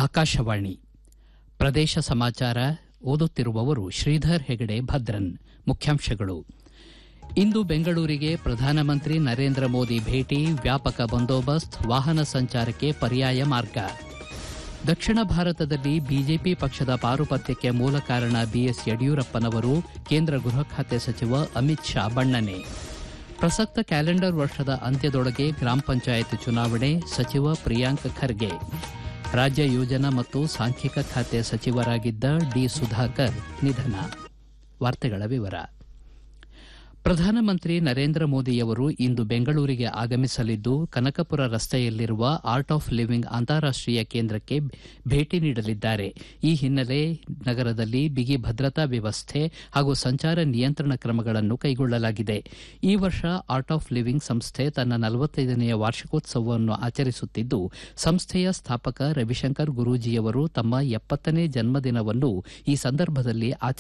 ಆಕಾಶವಾಣಿ ಪ್ರದೇಶ ಸಮಾಚಾರ ಓದುತ್ತಿರುವವರು ಶ್ರೀಧರ್ ಹೆಗಡೆ ಭದ್ರನ್ ಮುಖ್ಯಾಂಶಗಳು ಇಂದು ಬೆಂಗಳೂರಿಗೆ ಪ್ರಧಾನಮಂತ್ರಿ ನರೇಂದ್ರ ಮೋದಿ ಭೇಟಿ ವ್ಯಾಪಕ ಬಂದೋಬಸ್ತ್ ವಾಹನ ಸಂಚಾರಕ್ಕೆ ಪರ್ಯಾಯ ಮಾರ್ಗ ದಕ್ಷಿಣ ಭಾರತದಲ್ಲಿ ಬಿಜೆಪಿ ಪಕ್ಷದ ಪಾರುಪತ್ಯಕ್ಕೆ ಮೂಲ ಕಾರಣ ಬಿಎಸ್ ಯಡಿಯೂರಪ್ಪನವರು ಕೇಂದ್ರ ಗೃಹ ಖಾತೆ ಸಚಿವ ಅಮಿತ್ ಶಾ ಬಣ್ಣನೆ ಪ್ರಸಕ್ತ ಕ್ಯಾಲೆಂಡರ್ ವರ್ಷದ ಅಂತ್ಯದೊಳಗೆ ಗ್ರಾಮ ಪಂಚಾಯತ್ ಚುನಾವಣೆ ಸಚಿವ ಪ್ರಿಯಾಂಕ್ ಖರ್ಗೆ ರಾಜ್ಯ ಯೋಜನಾ ಮತ್ತು ಸಾಂಖ್ಯಿಕ ಖಾತೆ ಸಚಿವರಾಗಿದ್ದ ಡಿ ಸುಧಾಕರ್ ನಿಧನ ವಾರ್ತೆಗಳ ವಿವರ ಪ್ರಧಾನಮಂತ್ರಿ ನರೇಂದ್ರ ಮೋದಿಯವರು ಇಂದು ಬೆಂಗಳೂರಿಗೆ ಆಗಮಿಸಲಿದ್ದು ಕನಕಪುರ ರಸ್ತೆಯಲ್ಲಿರುವ ಆರ್ಟ್ ಆಫ್ ಲಿವಿಂಗ್ ಅಂತಾರಾಷ್ಟೀಯ ಕೇಂದ್ರಕ್ಕೆ ಭೇಟಿ ನೀಡಲಿದ್ದಾರೆ ಈ ಹಿನ್ನೆಲೆ ನಗರದಲ್ಲಿ ಬಿಗಿ ಭದ್ರತಾ ವ್ಯವಸ್ಥೆ ಹಾಗೂ ಸಂಚಾರ ನಿಯಂತ್ರಣ ಕ್ರಮಗಳನ್ನು ಕೈಗೊಳ್ಳಲಾಗಿದೆ ಈ ವರ್ಷ ಆರ್ಟ್ ಆಫ್ ಲಿವಿಂಗ್ ಸಂಸ್ಥೆ ತನ್ನ ನಲವತ್ತೈದನೆಯ ವಾರ್ಷಿಕೋತ್ಸವವನ್ನು ಆಚರಿಸುತ್ತಿದ್ದು ಸಂಸ್ಥೆಯ ಸ್ಥಾಪಕ ರವಿಶಂಕರ್ ಗುರೂಜಿಯವರು ತಮ್ಮ ಎಪ್ಪತ್ತನೇ ಜನ್ಮದಿನವನ್ನು ಈ ಸಂದರ್ಭದಲ್ಲಿ ಆಚರಿಸಲಿದ್ದಾರೆ